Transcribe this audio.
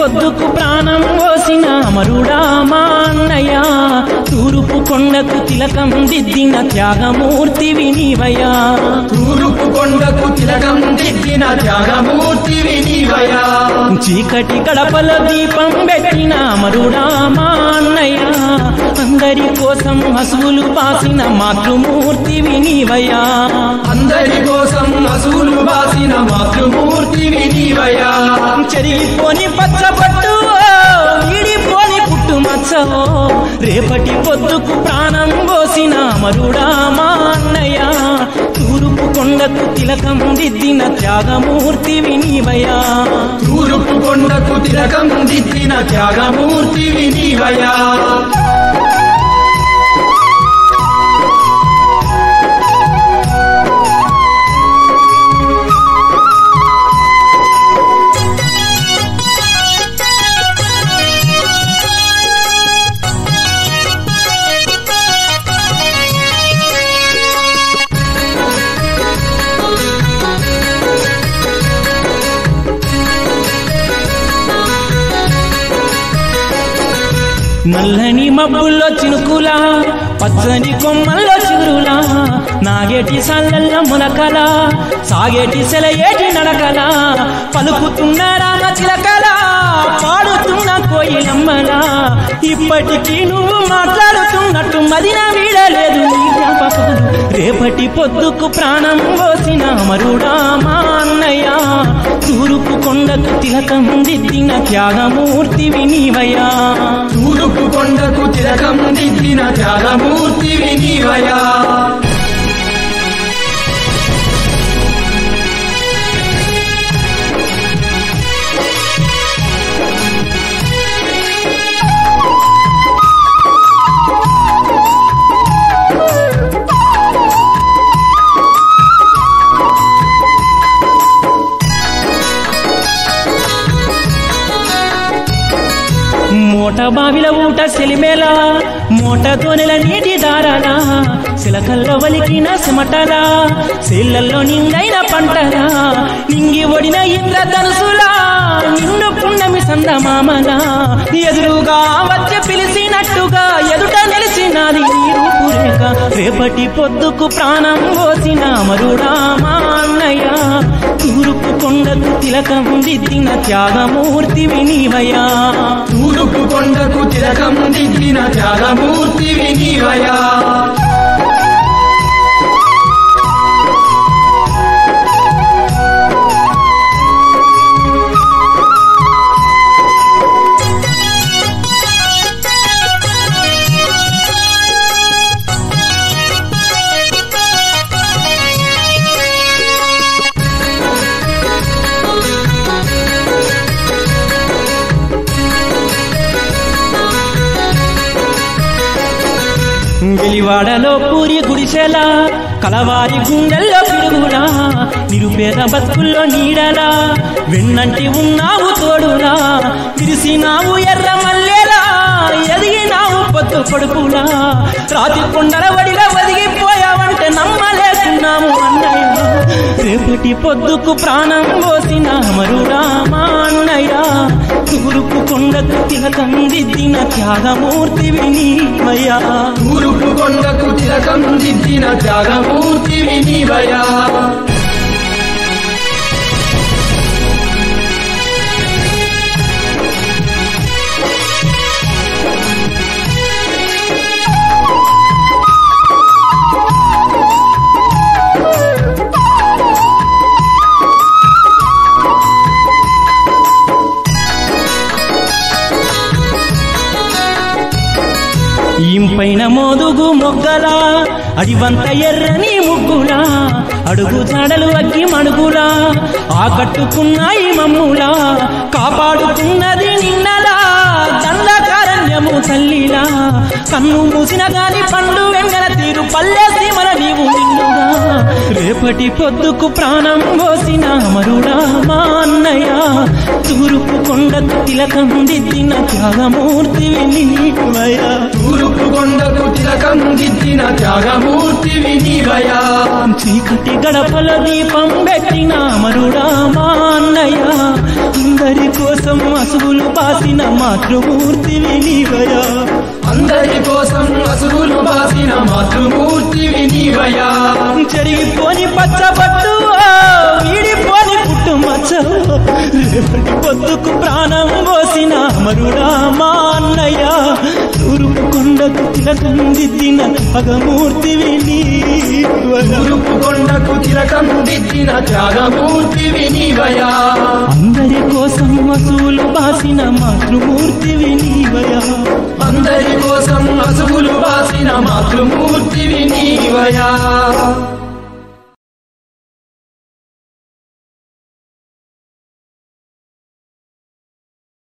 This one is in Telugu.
పొద్దుకు ప్రాణం పోసిన అమరుడా మా అన్నయ్య తూరుపు కొండకు తిలకం దిద్దిన త్యాగమూర్తి నీవయ్యా తూరుపు కొండకు తిలకం దిద్దిన త్యాగమూర్తి వినివయా చీకటి గడపల దీపం పెట్టిన అమరుడా మా అన్నయ్య అందరి కోసం హసువులు పాసిన మాతృమూర్తి నీవయ్యా అందరి కోసం అసూలు బాసిన మాతృమూర్తి వినివయా చెరిగిపోని పచ్చపట్టు విడిపోని పుట్టు మచ్చవో రేపటి పొద్దుకు ప్రాణం పోసిన మరుడా మా అన్నయ్య తూరుపు కొండకు తిలకం దిద్దిన త్యాగమూర్తి వినివయా తూరుపు కొండకు తిలకం దిద్దిన త్యాగమూర్తి వినివయా నల్లని మబ్బుల్లో చినుకులా పచ్చని కొమ్మల్లో చిగురులా నాగేటి సల్లల్ల మునకలా సాగేటి సెలయేటి నడకలా పలుకుతున్న రామ చిలకలా పాడుతున్న కోయిలమ్మలా ఇప్పటికీ నువ్వు మాట్లాడుతున్నట్టు మదిన వీడలేదు నీ జ్ఞాపకాలు రేపటి పొద్దుకు ప్రాణం పోసిన మరుడా మా అన్నయ్య తూరుపు కొండకు తిలకం దిద్దిన త్యాగమూర్తి వినివయా తూరుపు కొండకు తిలకం దిద్దిన త్యాగమూర్తి వినివయా మూట బావిల ఊట సెలిమేలా మూట తోనెల నీటి దారాలా సిలకల్లో వలికిన సిమటలా సీళ్ళల్లో నిండైన పంటలా నింగి ఒడిన ఇంద్రధనుసులా నిన్ను పున్నమి సందమామలా ఎదురుగా వచ్చి పిలిచినట్టుగా ఎదుట నిలిచినది నీ రూపురేఖ రేపటి పొద్దుకు ప్రాణం పోసిన మరుడా మా అన్నయ్య తూరుపు కొండకు తిలకం దిద్దిన త్యాగమూర్తి వినివయా తూరుపు కొండకు తిలకం దిద్దిన త్యాగమూర్తి వినివయా వెలివాడలో పూరి గుడిసెలా కలవారి గుండెల్లో పిడుగులా నిరుపేద బతుకుల్లో నీడలా వెన్నంటి ఉన్నావు తోడులా విరిసినావు ఎర్ర మల్లెలా ఎదిగినావు పొద్దు కొడుకులా రాతి కొండల వడిగా ఒదిగిపోయావంటే నమ్మలేకున్నాము అన్నయ్య రేపటి పొద్దుకు ప్రాణం పోసిన మరుడా మా అన్నయ్య తూరుపు కొండకు తిలకం దిద్దిన త్యాగమూర్తి వినిమయ్యా తూరుపు కొండకు తిలకం దిద్దిన త్యాగమూర్తి వినివయా ఇంపైన మోదుగు మొగ్గలా అడివంత ఎర్రని ముగ్గులా అడుగు జాడలు అగ్గి మణుగులా ఆకట్టుకున్నాయి మమ్ములా కాపాడుతున్నది నిన్నలా దండకారణ్యము తల్లిలా కన్ను మూసిన గాని పండు వెంగల తీరు పల్లె సీమల నీవు నిన్నుగా రేపటి పొద్దుకు ప్రాణం పోసిన మరుడా మా అన్నయ్య తూరుపు కొండకు తిలకం దిద్దిన త్యాగమూర్తి నీవయ్యా తూరుపు కొండకు తిలకం దిద్దిన త్యాగమూర్తి త్యాగమూర్తివి నీవయా చీకటి గడపల దీపం పెట్టిన అమరుడా మా అన్నయ్య అందరి కోసం అసువులు పాసిన మాతృమూర్తివి నీవయా అందరి కోసం అసుగులు బాసిన మాతృమూర్తివి నీవయా చెరిగిపోని పచ్చబట్టు వీడిపోని పుట్టు మచ్చ రేపటి పొద్దుకు ప్రాణం పోసిన అమరుడా మా అన్నయ్య తూర్పు కొండకు తిలకం దిద్దిన పగమూర్తివి నీవయా తూర్పు కొండకు తిలకం దిద్దిన త్యాగమూర్తివి నీవయా అందరి కోసం వసూలు బాసిన మాతృమూర్తివి నీవయా అందరి కోసం అసుగులు బాసిన మాతృమూర్తివి నీవయా